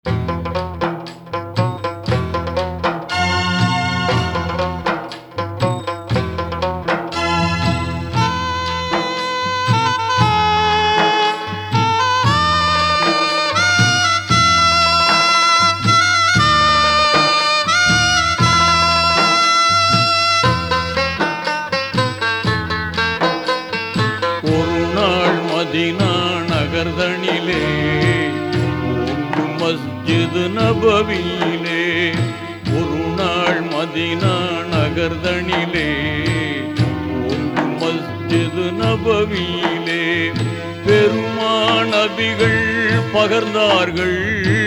ஒரு நாள் மதினா நகர்தனிலே ஓங்கு மஸ்ஜிது நபவியிலே ஒரு நாள் மதினா நகர்தனிலே ஓங்கு மஸ்ஜிது நபவியிலே பெருமானபிகள் பகர்ந்தார்கள்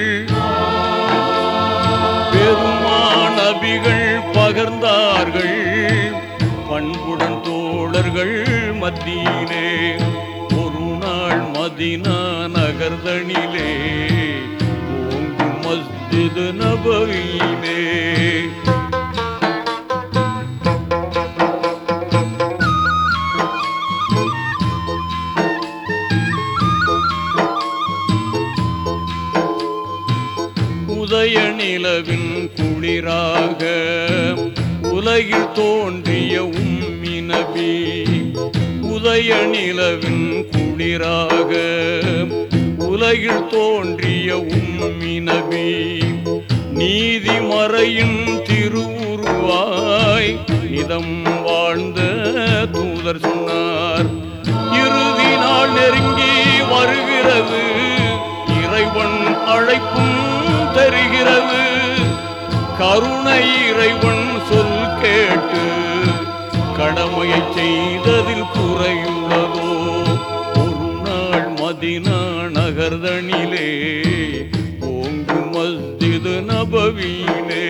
பெருமானபிகள் பகர்ந்தார்கள் பண்புடன் தோழர்கள் மத்தியிலே ஒரு நாள் மதினா நகர்தனிலே ஓங்கு மஸ்ஜிது நபவியிலே உதய நிலவின் குளிராக உலகில் தோன்றிய உம்மி நபி உதய நிலவின் குளிராக உலகில் தோன்றிய உம்மி நபி நீதிமறையின் திருவுருவாய் இதம் வாழ்ந்த தூதர் சொன்னார் இறுதி நாள் நெருங்கி வருகிறது இறைவன் அழைப்பும் தருகிறது கருணை இறைவன் சொல் கேட்டு கடமையை செய்ததில் குறையுள்ளதோ ஒரு நாள் மதினா நகர்தனிலே ஓங்கு மஸ்ஜிது நபவியிலே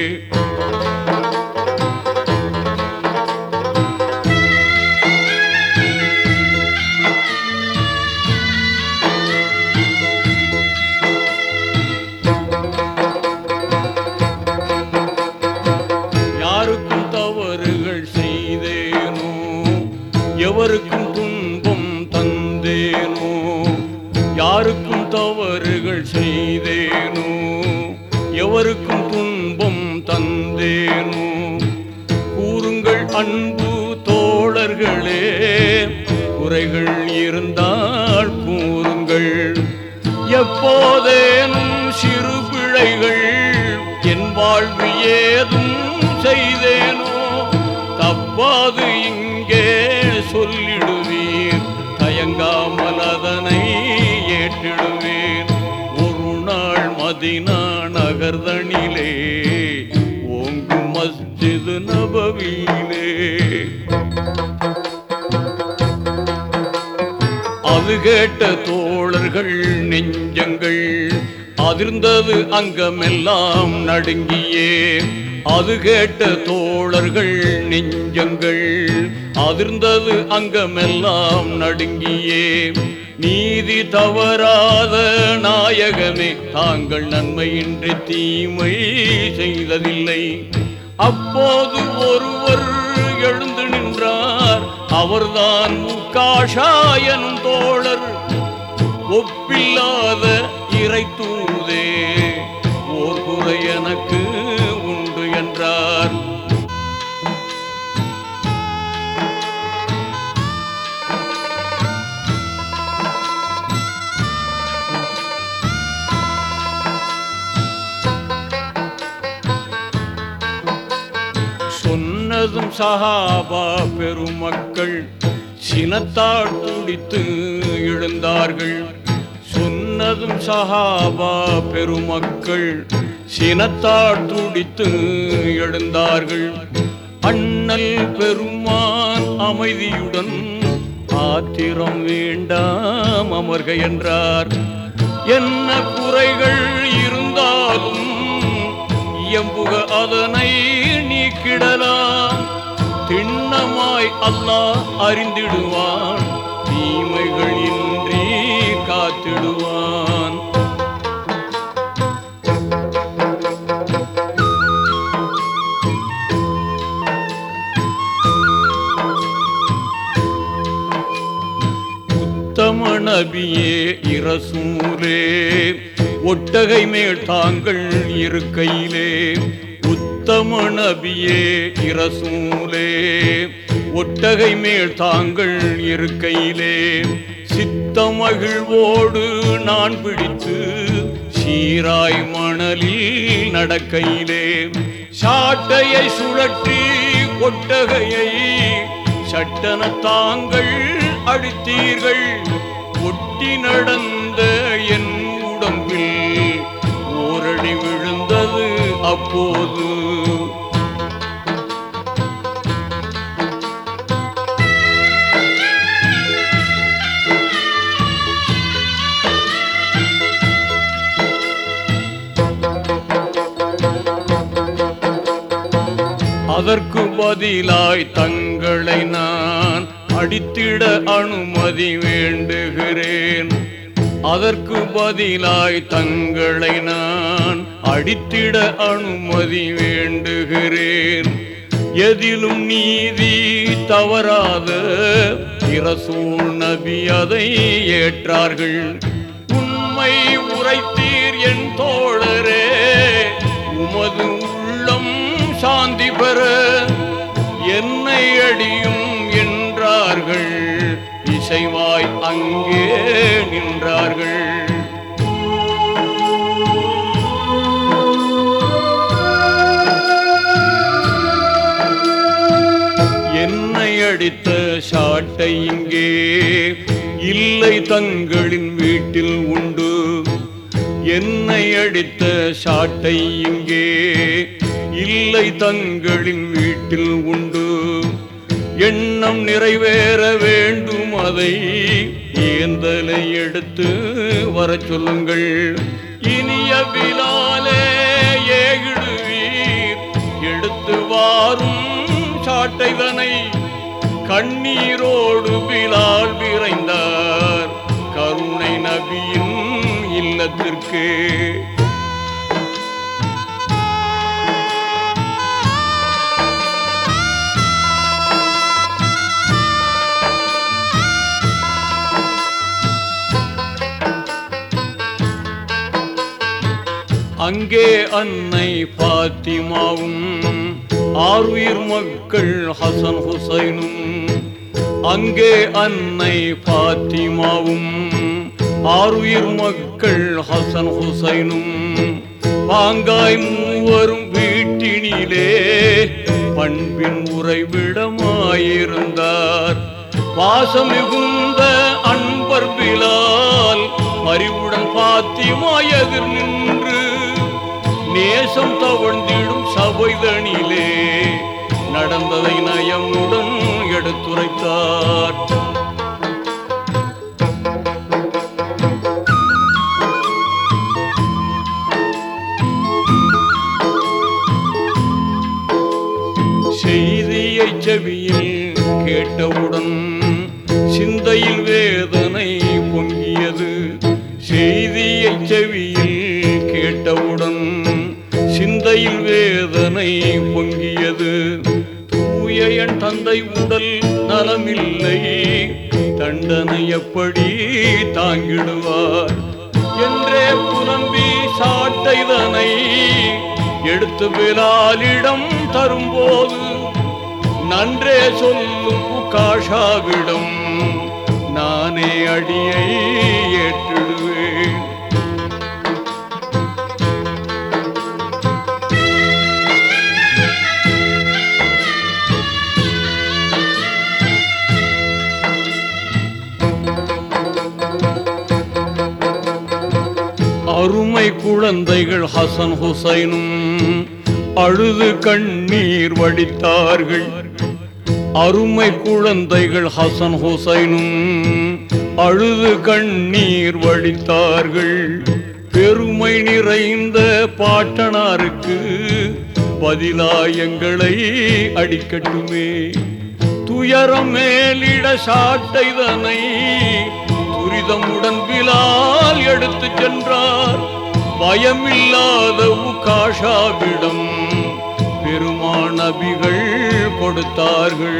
யாருக்கும் தவறுகள் செய்தேனோ எவருக்கும் துன்பம் தந்தேனோ யாருக்கும் தவறுகள் செய்தேனோ எவருக்கும் துன்பம் தந்தேனோ கூறுங்கள் அன்பு தோழர்களே குறைகள் இருந்தால் கூறுங்கள் எப்போதேனும் சிறு பிழைகள் என் வாழ்வு ஏதும் செய்தேனோ தப்பாது இங்கே சொல்லிடுவீர் தயங்காமல் அதனை ஏற்றிடுவேன் ஒரு நாள் மதினா நகர்தனிலே ஓங்கு மஸ்ஜிது நபவியிலே அது கேட்ட தோழர்கள் நெஞ்சங்கள் அதிர்ந்தது அங்கமெல்லாம் நடுங்கியே அது கேட்ட தோழர்கள் நெஞ்சங்கள் அதிர்ந்தது அங்கமெல்லாம் நடுங்கியே நீதி தவறாத நாயகமே தாங்கள் நன்மையின்றி தீமை செய்ததில்லை அப்போது ஒருவர் எழுந்து நின்றார் அவர்தான் முக்காஷாயனும் தோழர் ஒப்பில்லாத இறை தூதே ஓர் குறை எனக்கு உண்டு என்றார் சொன்னதும் சஹாபா பெருமக்கள் சினத்தால் துடித்து எழுந்தார்கள் சொன்னதும் சஹாபா பெருமக்கள் சினத்தால் துடித்து எழுந்தார்கள் அண்ணல் பெருமான் அமைதியுடன் ஆத்திரம் வேண்டாம் அமர்க என்றார் என்ன குறைகள் இருந்தாலும் எம்புக அதனை நீக்கிடலாம் திண்ணமாய் அல்லாஹ் அறிந்திடுவான் தீமைகள் இன்றி காத்திடுவான் உத்தம நபியே இரசூலே ஒட்டகை மேல் தாங்கள் இருக்கையிலே உத்தம நபியே இரசூலே ஒட்டகை மேல் தாங்கள் இருக்கையிலே சித்தமகிழ்வோடு நான் பிடித்து சீராய் மணலில் நடக்கையிலே சாட்டையை சுழற்றி ஒட்டகையை சட்டன தாங்கள் அடித்தீர்கள் ஒட்டி நடந்த என் உடம்பில் ஓரடி விழுந்தது அப்போது அதற்கு பதிலாய் தங்களை நான் அடித்திட அனுமதி வேண்டுகிறேன் அதற்கு பதிலாய் தங்களை நான் அடித்திட அனுமதி வேண்டுகிறேன் எதிலும் நீதி தவறாத இரசூல் நபி அதை ஏற்றார்கள் உண்மை உரைத்தீர் என் தோழரே உமது உள்ளம் சாந்தி பெற என்னை அடியும் என்றார்கள் இசைவாய் அங்கே நின்றார்கள் என்னை அடித்த சாட்டை இங்கே இல்லை தங்களின் வீட்டில் உண்டு என்னை அடித்த சாட்டை இங்கே இல்லை தங்களின் வீட்டில் உண்டு எண்ணம் நிறைவேற வேண்டும் அதை ஏந்தலை எடுத்து வரச் சொல்லுங்கள் இனிய பிலாலே ஏகிடுவீர் எடுத்து வாரும் சாட்டைதனை கண்ணீரோடு பிலால் விரைந்தார் கருணை நபியின் இல்லத்திற்கு அங்கே அன்னை பாத்திமாவும் ஆறுயிர் மக்கள் ஹசன் ஹுசைனும் அங்கே அன்னை பாத்திமாவும் ஆறுயிர் மக்கள் ஹசன் ஹுசைனும் பாங்காய் மூவரும் வீட்டினிலே பண்பின் உறைவிடமாயிருந்தார் பாசம் மிகுந்த அன்பர் பிலால் அறிவுடன் பாத்திமா எதிர் நின்று நேசம் தவழ்ந்திடும் சபைதனிலே நடந்ததை நயமுடன் எடுத்துரைத்தார் செய்தியை செவியில் கேட்டவுடன் சிந்தையில் வேதனை பொங்கியது செய்தியை செவியில் கேட்டவுடன் சிந்தையில் வேதனை பொங்கியது தூய என் தந்தை உடல் நலமில்லை தண்டனை எப்படி தாங்கிடுவார் என்றே புலம்பி சாட்டைதனை எடுத்து பிலாலிடம் தரும்போது நன்றே சொல்லும் காஷாவிடம் நானே அடியை ஏற்றிடுவேன் அருமை குழந்தைகள் ஹசன் ஹுசைனும் அழுது கண்ணீர் வடித்தார்கள் அருமை குழந்தைகள் ஹசன் ஹுசைனும் அழுது கண்ணீர் வடித்தார்கள் பெருமை நிறைந்த பாட்டனாருக்கு பதிலாயங்களை அடிக்கட்டுமே துயரம் மேலிட சாட்டைதனை துரிதமுடன் பிலால் எடுத்துச் சென்றார் பயமில்லாத உகாஷாவிடம் பெருமானபிகள் கொடுத்தார்கள்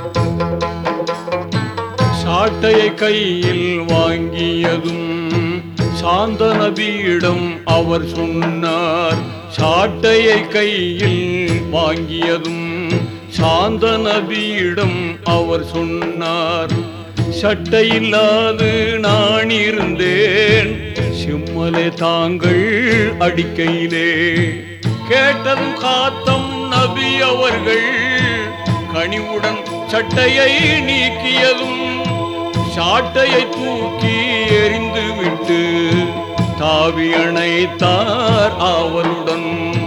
சாட்டையை கையில் வாங்கியதும் சாந்த நபியிடம் அவர் சொன்னார் சாட்டையை கையில் வாங்கியதும் சாந்த நபியிடம் அவர் சொன்னார் சட்டையில்லாது நான் இருந்தேன் சிம்மலே தாங்கள் அடிக்கையிலே கேட்டதும் காத்தம் நபி அவர்கள் கனிவுடன் சட்டையை நீக்கியதும் சாட்டையை தூக்கி எறிந்து விட்டு தாவி அணைத்தார் ஆவலுடன்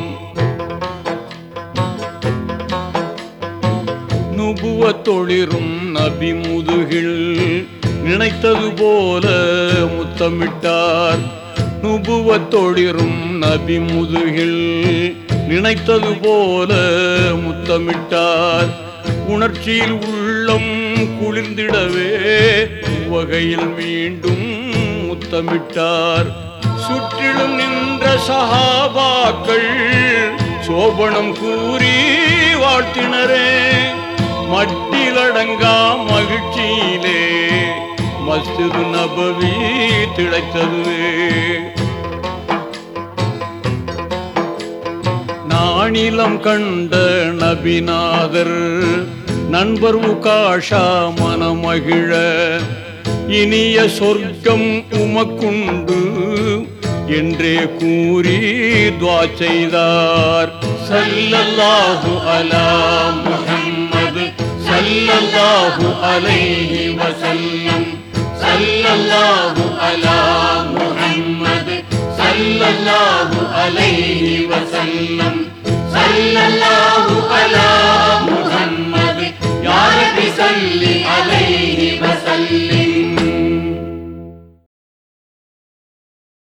நுபுவத்தொளிரும் நபி முதுகில் நினைத்தது போல முத்தமிட்டார் நுபுவத்தொளிரும் நபி முதுகில் நினைத்தது போல முத்தமிட்டார் உணர்ச்சியில் உள்ளம் குளிர்ந்திடவே வகையில் மீண்டும் முத்தமிட்டார் சுற்றிலும் நின்ற சஹாபாக்கள் சோபனம் கூறி வாழ்த்தினரே மட்டிலடங்கா மகிழ்ச்சியிலே மஸ்ஜிது நபவி திளைத்ததுவே நாணிலம் கண்ட நபிநாதர் நண்பர் உகாஷா மனமகிழ இனிய சொர்க்கம் உமக்குண்டு என்றே கூறி துவா செய்தார் சல்லல்லாஹு அலா முஹம்மது சல்லல்லாஹு அலைஹி வஸல்லம் சல்லல்லாஹு அலா முஹம்மது சல்லல்லாஹு அலைஹி வஸல்லம் சல்லல்லாஹு அலா முஹம்மது யா ரப்பி ஸல்லி அலைஹி வஸல்லிம்